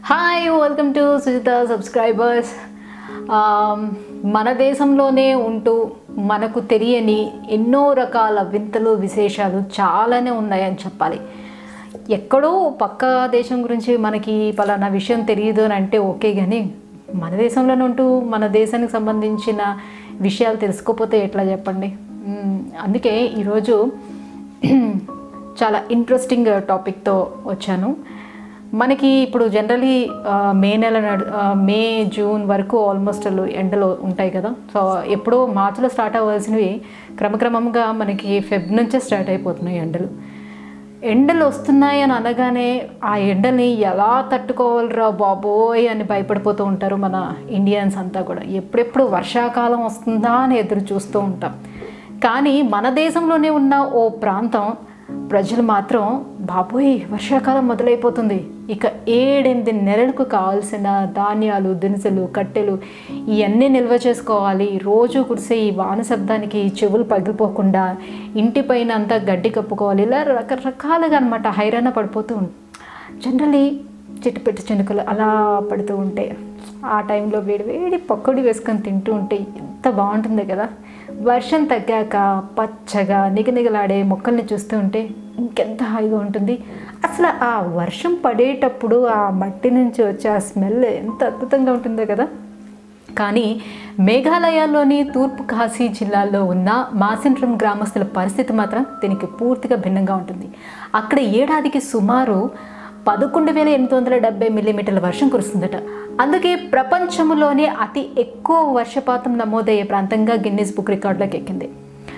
hi welcome to Sujitha subscribers మన దేశంలోనే ఉంటూ మనకు తెలియని ఎన్నో రకాల వింతలు విశేషాలు చాలానే ఉన్నాయని చెప్పాలి ఎక్కడో పక్క దేశం గురించి మనకి పలానా విషయం తెలియదు అని అంటే ఓకే కానీ మన దేశంలోనే ఉంటూ మన దేశానికి సంబంధించిన విషయాలు తెలుసుకోకపోతే ఎట్లా చెప్పండి మ్మ్, అందుకే ఈరోజు చాలా ఇంట్రెస్టింగ్ టాపిక్తో వచ్చాను మనకి ఇప్పుడు జనరలీ మే నెల నడు ఆ, మే జూన్ వరకు ఆల్మోస్ట్ ఎండలు ఉంటాయి కదా సో ఎప్పుడో మార్చిలో స్టార్ట్ అవ్వాల్సినవి క్రమక్రమంగా మనకి ఫెబ్ నుంచే స్టార్ట్ అయిపోతున్నాయి ఎండలు ఎండలు వస్తున్నాయి అని అనగానే ఆ ఎండల్ని ఎలా తట్టుకోవాలిరా బాబోయ్ అని భయపడిపోతూ ఉంటారు మన ఇండియన్స్ అంతా కూడా ఎప్పుడెప్పుడు వర్షాకాలం వస్తుందా అని ఎదురు చూస్తూ ఉంటాం కానీ మన దేశంలోనే ఉన్న ఓ ప్రాంతం ప్రజలు మాత్రం బాబోయ్ వర్షాకాలం మొదలైపోతుంది ఇక ఏడెనిమిది నెలలకు కావాల్సిన ధాన్యాలు దినుసులు కట్టెలు ఇవన్నీ నిల్వ చేసుకోవాలి రోజు కురిసే ఈ వాన శబ్దానికి చెవులు పగిలిపోకుండా ఇంటిపైన అంతా గడ్డి కప్పుకోవాలి ఇలా రకరకాలుగా అనమాట హైరాణ పడిపోతూ ఉంటుంది జనరలీ చిట్టుపెట్టు చినుకలు అలా పడుతూ ఉంటాయి ఆ టైంలో వేడి వేడి పకోడీ వేసుకొని తింటూ ఉంటే ఎంత బాగుంటుంది కదా వర్షం తగ్గాక పచ్చగా నిగనిగలాడే మొక్కల్ని చూస్తూ ఉంటే ఇంకెంత హాయిగా ఉంటుంది అసలు ఆ వర్షం పడేటప్పుడు ఆ మట్టి నుంచి వచ్చే ఆ స్మెల్ ఎంత అద్భుతంగా ఉంటుందో కదా కానీ మేఘాలయలోని తూర్పు కాశీ జిల్లాలో ఉన్న మాసిండ్రం గ్రామస్తుల పరిస్థితి మాత్రం దీనికి పూర్తిగా భిన్నంగా ఉంటుంది అక్కడ ఏడాదికి సుమారు పదకొండు వేల ఎనిమిది వందల డెబ్బై మిల్లీమీటర్ల వర్షం కురుస్తుందట అందుకే ప్రపంచంలోనే అతి ఎక్కువ వర్షపాతం నమోదయ్యే ప్రాంతంగా గిన్నీస్ బుక్ రికార్డులోకి ఎక్కింది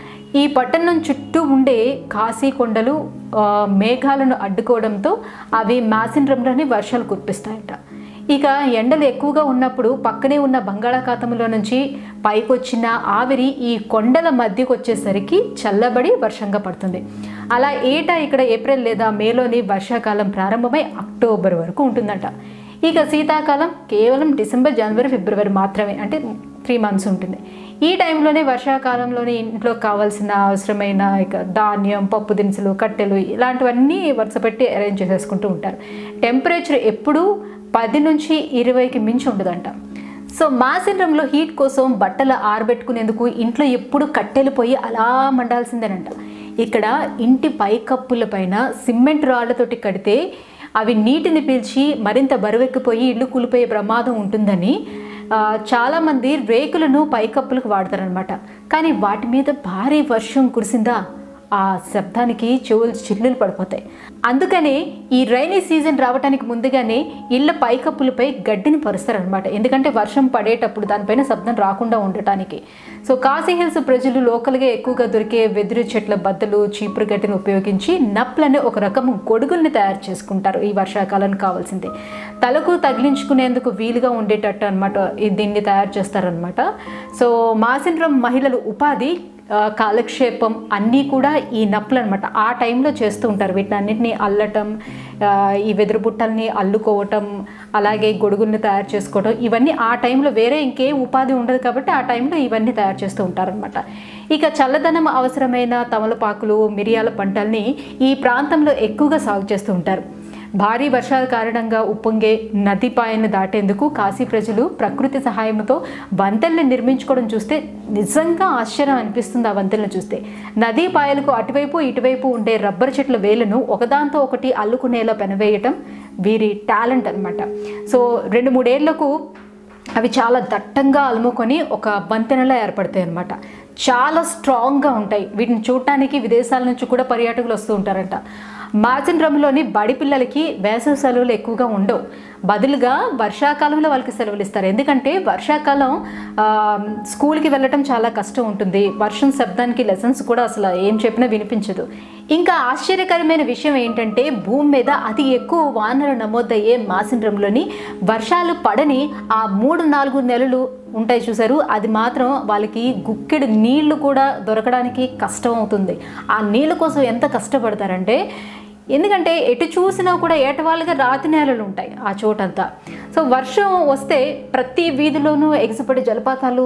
ఈ పట్టణం చుట్టూ ఉండే కాశీ కొండలు ఆ, మేఘాలను అడ్డుకోవడంతో అవి మాసిండ్రంలోని వర్షాలు కురిపిస్తాయట ఇక ఎండలు ఎక్కువగా ఉన్నప్పుడు పక్కనే ఉన్న బంగాళాఖాతంలో నుంచి పైకొచ్చిన ఆవిరి ఈ కొండల మధ్యకు వచ్చేసరికి చల్లబడి వర్షంగా పడుతుంది అలా ఏటా ఇక్కడ ఏప్రిల్ లేదా మేలోని వర్షాకాలం ప్రారంభమై అక్టోబర్ వరకు ఉంటుందట ఇక శీతాకాలం కేవలం డిసెంబర్ జనవరి ఫిబ్రవరి మాత్రమే అంటే త్రీ మంత్స్ ఉంటుంది ఈ టైంలోనే వర్షాకాలంలోనే ఇంట్లో కావాల్సిన అవసరమైన ఇక ధాన్యం పప్పు దినుసులు కట్టెలు ఇలాంటివన్నీ వరుసపెట్టి అరేంజ్ చేసేసుకుంటూ ఉంటారు టెంపరేచర్ ఎప్పుడూ పది నుంచి ఇరవైకి మించి ఉండదంట సో మా సిండ్రంలో హీట్ కోసం బట్టలు ఆరబెట్టుకునేందుకు ఇంట్లో ఎప్పుడు కట్టెలు పోయి అలా మండాల్సిందేనంట ఇక్కడ ఇంటి పైకప్పుల పైన సిమెంట్ రాళ్లతోటి కడితే అవి నీటిని పీల్చి మరింత బరువెక్కిపోయి ఇల్లు కూలిపోయే ప్రమాదం ఉంటుందని ఆ, చాలామంది రేకులను పైకప్పులకు వాడతారనమాట కానీ వాటి మీద భారీ వర్షం కురిసిందా ఆ శబ్దానికి చెవులు చిల్లులు పడిపోతాయి అందుకనే ఈ రైనీ సీజన్ రావడానికి ముందుగానే ఇళ్ళ పైకప్పులపై గడ్డిని పరుస్తారనమాట ఎందుకంటే వర్షం పడేటప్పుడు దానిపైన శబ్దం రాకుండా ఉండటానికి సో కాశీ హిల్స్ ప్రజలు లోకల్గా ఎక్కువగా దొరికే వెదురు చెట్ల బద్దలు చీపురు గడ్డిని ఉపయోగించి నప్లనే ఒక రకం గొడుగుల్ని తయారు చేసుకుంటారు ఈ వర్షాకాలానికి కావాల్సిందే తలకు తగిలించుకునేందుకు వీలుగా ఉండేటట్టు అనమాట దీన్ని తయారు చేస్తారనమాట సో మాసిండ్రం మహిళలు ఉపాధి ఆ, కాలక్షేపం అన్నీ కూడా ఈ నప్పులు అనమాట ఆ టైంలో చేస్తూ ఉంటారు వీటిని అన్నింటినీ అల్లటం ఆ, ఈ వెదురు బుట్టల్ని అల్లుకోవటం అలాగే గొడుగుల్ని తయారు చేసుకోవటం ఇవన్నీ ఆ టైంలో వేరే ఇంకేం ఉపాధి ఉండదు కాబట్టి ఆ టైంలో ఇవన్నీ తయారు చేస్తూ ఉంటారనమాట ఇక చల్లదనం అవసరమైన తమలపాకులు మిరియాల పంటల్ని ఈ ప్రాంతంలో ఎక్కువగా సాగు చేస్తూ ఉంటారు భారీ వర్షాల కారణంగా ఉప్పొంగే నదిపాయను దాటేందుకు కాశీ ప్రజలు ప్రకృతి సహాయంతో వంతెనలు నిర్మించుకోవడం చూస్తే నిజంగా ఆశ్చర్యం అనిపిస్తుంది ఆ వంతెనలు చూస్తే నదీ పాయలకు అటువైపు ఇటువైపు ఉండే రబ్బర్ చెట్ల వేలను ఒకదాంతో ఒకటి అల్లుకునేలా పెనవేయటం వీరి టాలెంట్ అన్నమాట సో రెండు మూడేళ్లకు అవి చాలా దట్టంగా అలుముకొని ఒక వంతెనలా ఏర్పడతాయి అన్నమాట చాలా స్ట్రాంగ్గా ఉంటాయి వీటిని చూడటానికి విదేశాల నుంచి కూడా పర్యాటకులు వస్తూ ఉంటారంట మాచిండ్రంలోని బడి పిల్లలకి వేసవి సెలవులు ఎక్కువగా ఉండవు బదులుగా వర్షాకాలంలో వాళ్ళకి సెలవులు ఇస్తారు ఎందుకంటే వర్షాకాలం ఆ, స్కూల్కి వెళ్ళటం చాలా కష్టం ఉంటుంది వర్షం శబ్దానికి లెసన్స్ కూడా అసలు ఏం చెప్పినా వినిపించదు ఇంకా ఆశ్చర్యకరమైన విషయం ఏంటంటే భూమి మీద అతి ఎక్కువ వానలు నమోదయ్యే మాసిండ్రంలోని వర్షాలు పడని ఆ మూడు నాలుగు నెలలు ఉంటాయి చూసారు అది మాత్రం వాళ్ళకి గుక్కెడు నీళ్లు కూడా దొరకడానికి కష్టం అవుతుంది ఆ నీళ్ళ కోసం ఎంత కష్టపడతారంటే ఎందుకంటే ఎటు చూసినా కూడా ఏటవాళ్ళుగా రాతి నేలలు ఉంటాయి ఆ చోటంతా సో వర్షం వస్తే ప్రతి వీధిలోనూ ఎగసిపడే జలపాతాలు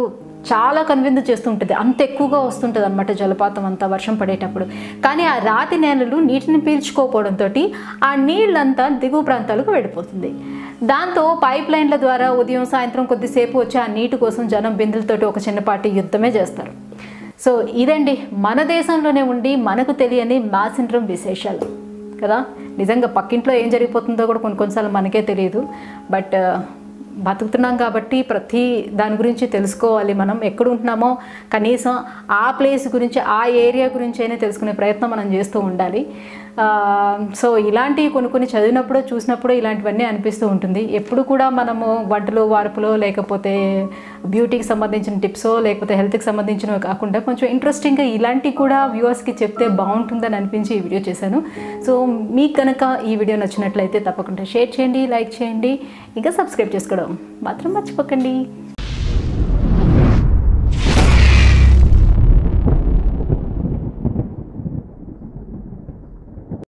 చాలా కన్విన్స్ చేస్తుంటుంది అంత ఎక్కువగా వస్తుంటుంది అనమాట జలపాతం అంతా వర్షం పడేటప్పుడు కానీ ఆ రాతి నేలలు నీటిని పీల్చుకోకపోవడంతో ఆ నీళ్ళంతా దిగువ ప్రాంతాలకు వెళ్ళిపోతుంది దాంతో పైప్ లైన్ల ద్వారా ఉదయం సాయంత్రం కొద్దిసేపు వచ్చి ఆ నీటి కోసం జనం బిందులతోటి ఒక చిన్నపాటి యుద్ధమే చేస్తారు సో ఇదండి మన దేశంలోనే ఉండి మనకు తెలియని సిండ్రోమ్ విశేషాలు కదా నిజంగా పక్కింట్లో ఏం జరిగిపోతుందో కూడా కొన్ని కొన్నిసార్లు మనకే తెలియదు బట్ బతుకుతున్నాం కాబట్టి ప్రతి దాని గురించి తెలుసుకోవాలి మనం ఎక్కడ ఉంటున్నామో కనీసం ఆ ప్లేస్ గురించి ఆ ఏరియా గురించి అయినా తెలుసుకునే ప్రయత్నం మనం చేస్తూ ఉండాలి ఆ, సో ఇలాంటివి కొన్ని కొన్ని చదివినప్పుడు చూసినప్పుడు ఇలాంటివన్నీ అనిపిస్తూ ఉంటుంది ఎప్పుడు కూడా మనము వంటలు వార్పులో లేకపోతే బ్యూటీకి సంబంధించిన టిప్సో లేకపోతే హెల్త్కి సంబంధించినవి కాకుండా కొంచెం ఇంట్రెస్టింగ్గా ఇలాంటివి కూడా వ్యూవర్స్కి చెప్తే బాగుంటుందని అనిపించి ఈ వీడియో చేశాను సో మీకు కనుక ఈ వీడియో నచ్చినట్లయితే తప్పకుండా షేర్ చేయండి లైక్ చేయండి ఇంకా సబ్స్క్రైబ్ చేసుకోవడం మాత్రం మర్చిపోకండి